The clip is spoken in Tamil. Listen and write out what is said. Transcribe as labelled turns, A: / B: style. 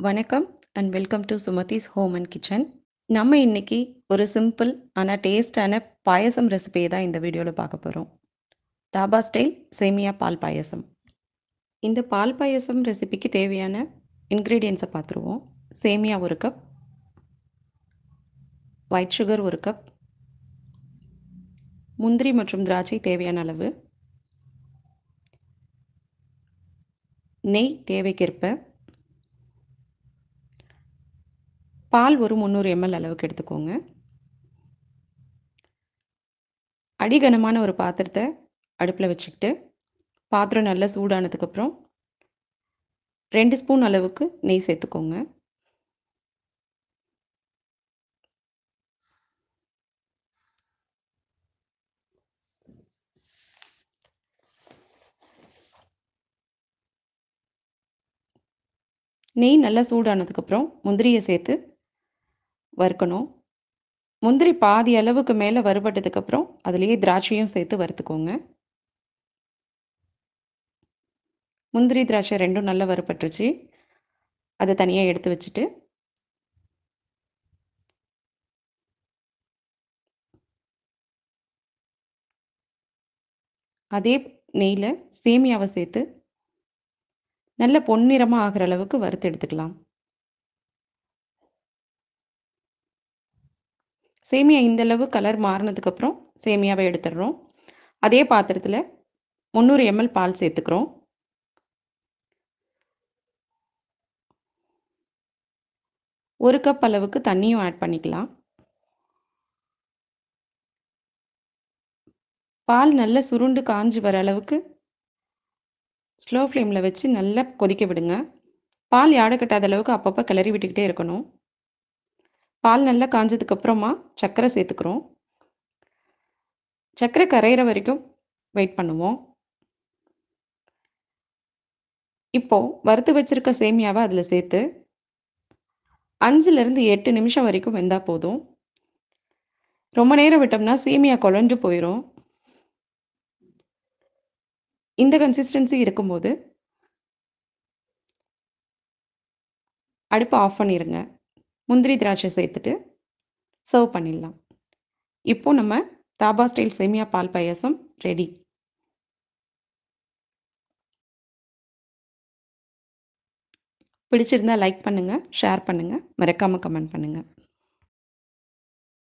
A: வணக்கம் and welcome to Sumathi's home and kitchen நம்ம இன்னைக்கு ஒரு சிம்பிள் ஆனால் டேஸ்டான பாயசம் ரெசிபியை தான் இந்த வீடியோவில் பார்க்க போகிறோம் தாபா ஸ்டைல் சேமியா பால் பாயசம் இந்த பால் பாயசம் ரெசிபிக்கு தேவையான இன்க்ரீடியன்ஸை பார்த்துருவோம் சேமியா ஒரு கப் ஒயிட் சுகர் ஒரு கப் முந்திரி மற்றும் திராட்சை தேவையான அளவு நெய் தேவைக்கேற்ப பால் ஒரு முந்நூறு எம்எல் அளவுக்கு எடுத்துக்கோங்க அடிகனமான ஒரு பாத்திரத்தை அடுப்பில் வச்சுக்கிட்டு பாத்திரம் நல்லா சூடானதுக்கப்புறம் ரெண்டு ஸ்பூன் அளவுக்கு நெய் சேர்த்துக்கோங்க நெய் நல்லா சூடானதுக்கப்புறம் முந்திரியை சேர்த்து வறுக்கணும் முந்திரி பாதி அளவுக்கு மேலே வறுபட்டதுக்கப்புறம் அதுலேயே திராட்சையும் சேர்த்து வறுத்துக்கோங்க முந்திரி திராட்சை ரெண்டும் நல்லா வறுபட்டுருச்சு அதை தனியாக எடுத்து வச்சுட்டு அதே நெய்யில் சேமியாவை சேர்த்து நல்ல பொன்னிறமாக ஆகிற அளவுக்கு வறுத்து எடுத்துக்கலாம் சேமியா இந்த அளவு கலர் மாறினதுக்கப்புறம் சேமியாவை எடுத்துடுறோம் அதே பாத்திரத்தில் முந்நூறு எம்எல் பால் சேர்த்துக்கிறோம் ஒரு கப் அளவுக்கு தண்ணியும் ஆட் பண்ணிக்கலாம் பால் நல்லா சுருண்டு காஞ்சி வர அளவுக்கு ஸ்லோ ஃப்ளேமில் வச்சு நல்லா கொதிக்க விடுங்க பால் யாடை கட்டாத அளவுக்கு அப்பப்போ கிளறி விட்டுக்கிட்டே இருக்கணும் பால் நல்லா காஞ்சதுக்கப்புறமா சர்க்கரை சேர்த்துக்கிறோம் சர்க்கரை கரையிற வரைக்கும் வெயிட் பண்ணுவோம் இப்போது வறுத்து வச்சுருக்க சேமியாவை அதில் சேர்த்து அஞ்சுலேருந்து எட்டு நிமிஷம் வரைக்கும் வெந்தால் போதும் ரொம்ப நேரம் விட்டோம்னா சேமியா குழஞ்சு போயிடும் இந்த கன்சிஸ்டன்சி இருக்கும்போது அடுப்பை ஆஃப் பண்ணிடுங்க முந்திரி திராட்சை சேர்த்துட்டு சர்வ் பண்ணிடலாம் இப்போ நம்ம தாபா ஸ்டைல் சேமியா பால் பாயசம் ரெடி பிடிச்சிருந்தா லைக் பண்ணுங்கள் ஷேர் பண்ணுங்கள் மறக்காமல் கமெண்ட் பண்ணுங்கள்